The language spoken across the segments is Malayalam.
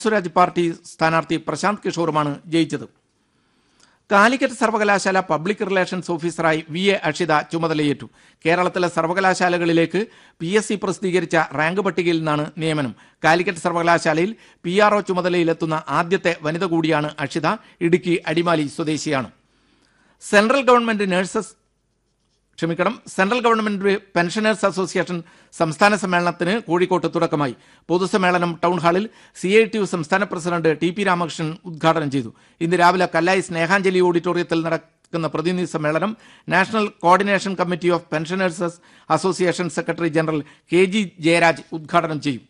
സ്വരാജ് പാർട്ടി സ്ഥാനാർത്ഥി പ്രശാന്ത് കിഷോറുമാണ് ജയിച്ചത് കാലിക്കറ്റ് സർവകലാശാല പബ്ലിക് റിലേഷൻസ് ഓഫീസറായി വി എ അക്ഷിത ചുമതലയേറ്റു കേരളത്തിലെ സർവകലാശാലകളിലേക്ക് പി എസ് സി പ്രസിദ്ധീകരിച്ച റാങ്ക് പട്ടികയിൽ നിന്നാണ് നിയമനം കാലിക്കറ്റ് സർവകലാശാലയിൽ പി ആർ ഒ ചുമതലയിലെത്തുന്ന ആദ്യത്തെ വനിത കൂടിയാണ് അക്ഷിത ഇടുക്കി അടിമാലി സ്വദേശിയാണ് സെൻട്രൽ ഗവൺമെന്റ് നഴ്സസ് ക്ഷമിക്കണം സെൻട്രൽ ഗവൺമെന്റ് പെൻഷനേഴ്സ് അസോസിയേഷൻ സംസ്ഥാന സമ്മേളനത്തിന് കോഴിക്കോട്ട് തുടക്കമായി പൊതുസമ്മേളനം ടൗൺ ഹാളിൽ സി ഐ ടി യു സംസ്ഥാന പ്രസിഡന്റ് ടി പി രാമകൃഷ്ണൻ ഉദ്ഘാടനം ചെയ്തു ഇന്ന് രാവിലെ കല്ലായി സ്നേഹാഞ്ജലി ഓഡിറ്റോറിയത്തിൽ നടക്കുന്ന പ്രതിനിധി സമ്മേളനം national coordination committee of pensioners association secretary general K G Jayaraj ഉദ്ഘാടനം ചെയ്യും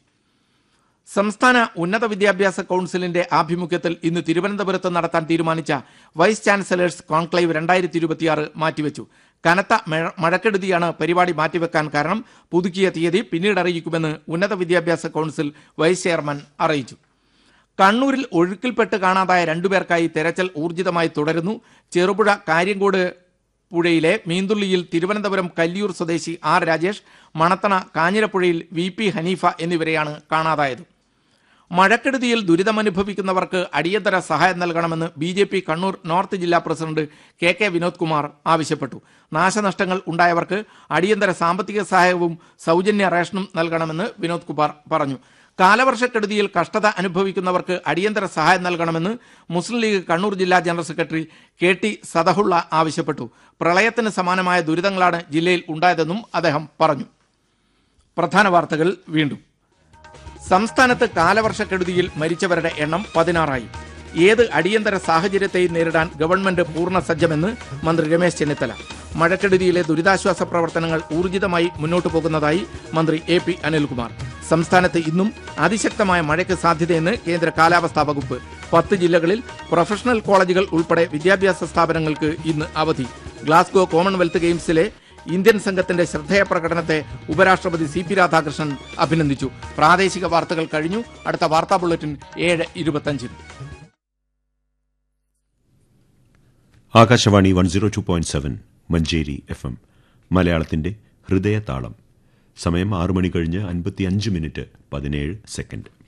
സംസ്ഥാന ഉന്നത വിദ്യാഭ്യാസ കൌൺസിലിന്റെ ആഭിമുഖ്യത്തിൽ ഇന്ന് തിരുവനന്തപുരത്ത് നടത്താൻ തീരുമാനിച്ച വൈസ് ചാൻസലേഴ്സ് കോൺക്ലേവ് രണ്ടായിരത്തി ഇരുപത്തിയാറ് മാറ്റിവെച്ചു കനത്ത മഴ- മഴക്കെടുതിയാണ് പരിപാടി മാറ്റിവെക്കാൻ കാരണം പുതുക്കിയ തീയതി പിന്നീട് അറിയിക്കുമെന്ന് ഉന്നത വിദ്യാഭ്യാസ കൌൺസിൽ വൈസ് ചെയർമാൻ അറിയിച്ചു കണ്ണൂരിൽ ഒഴുക്കിൽപ്പെട്ട് കാണാതായ രണ്ടുപേർക്കായി തെരച്ചിൽ ഊർജിതമായി തുടരുന്നു ചെറുപുഴ കാര്യങ്കോട് പുഴയിലെ മീന്തുള്ളിയിൽ തിരുവനന്തപുരം കല്ലിയൂർ സ്വദേശി ആർ രാജേഷ് മണത്തണ കാഞ്ഞിരപ്പുഴയിൽ വി പി ഹനീഫ എന്നിവരെയാണ് കാണാതായത് മഴക്കെടുതിയിൽ ദുരിതമനുഭവിക്കുന്നവർക്ക് അടിയന്തര സഹായം നൽകണമെന്ന് B J P Kannur north ജില്ലാ president K K Vinod Kumar ആവശ്യപ്പെട്ടു നാശനഷ്ടങ്ങൾ ഉണ്ടായവർക്ക് അടിയന്തര സാമ്പത്തിക സഹായവും സൗജന്യ റേഷനും നൽകണമെന്ന് വിനോദ് കുമാർ പറഞ്ഞു കാലവർഷക്കെടുതിയിൽ കഷ്ടത അനുഭവിക്കുന്നവർക്ക് അടിയന്തര സഹായം നൽകണമെന്ന് മുസ്ലിം ലീഗ് കണ്ണൂർ ജില്ലാ general secretary K T Sadahulla ആവശ്യപ്പെട്ടു പ്രളയത്തിന് സമാനമായ ദുരിതങ്ങളാണ് ജില്ലയിൽ ഉണ്ടായതെന്നും അദ്ദേഹം പറഞ്ഞു പ്രധാന വാർത്തകൾ വീണ്ടും സംസ്ഥാനത്ത് കാലവർഷക്കെടുതിയിൽ മരിച്ചവരുടെ എണ്ണം പതിനാറായി ഏത് അടിയന്തര സാഹചര്യത്തെയും നേരിടാൻ ഗവൺമെന്റ് പൂർണ്ണ സജ്ജമെന്ന് മന്ത്രി രമേശ് ചെന്നിത്തല മഴക്കെടുതിയിലെ ദുരിതാശ്വാസ പ്രവർത്തനങ്ങൾ ഊർജിതമായി മുന്നോട്ടു പോകുന്നതായി മന്ത്രി എ പി അനിൽകുമാർ സംസ്ഥാനത്ത് ഇന്നും അതിശക്തമായ മഴയ്ക്ക് സാധ്യതയെന്ന് കേന്ദ്ര കാലാവസ്ഥാ വകുപ്പ് പത്ത് ജില്ലകളിൽ പ്രൊഫഷണൽ കോളേജുകൾ ഉൾപ്പെടെ വിദ്യാഭ്യാസ സ്ഥാപനങ്ങൾക്ക് ഇന്ന് അവധി ഗ്ലാസ്ഗോ കോമൺവെൽത്ത് ഗെയിംസിലെ ഇന്ത്യൻ സംഘത്തിന്റെ ശ്രദ്ധേയ പ്രകടനത്തെ ഉപരാഷ്ട്രപതി സി പി രാധാകൃഷ്ണൻ അഭിനന്ദിച്ചു പ്രാദേശിക വാർത്തകൾ കഴിഞ്ഞു അടുത്ത വാർത്താ ബുള്ളറ്റിൻ ഏഴ് ഇരുപത്തഞ്ചിന് Akashvani one zero two point seven Manjeri F M മലയാളത്തിന്റെ ഹൃദയതാളം സമയം ആറു മണി കഴിഞ്ഞ് അൻപത്തിയഞ്ച് മിനിറ്റ് പതിനേഴ് സെക്കൻഡ്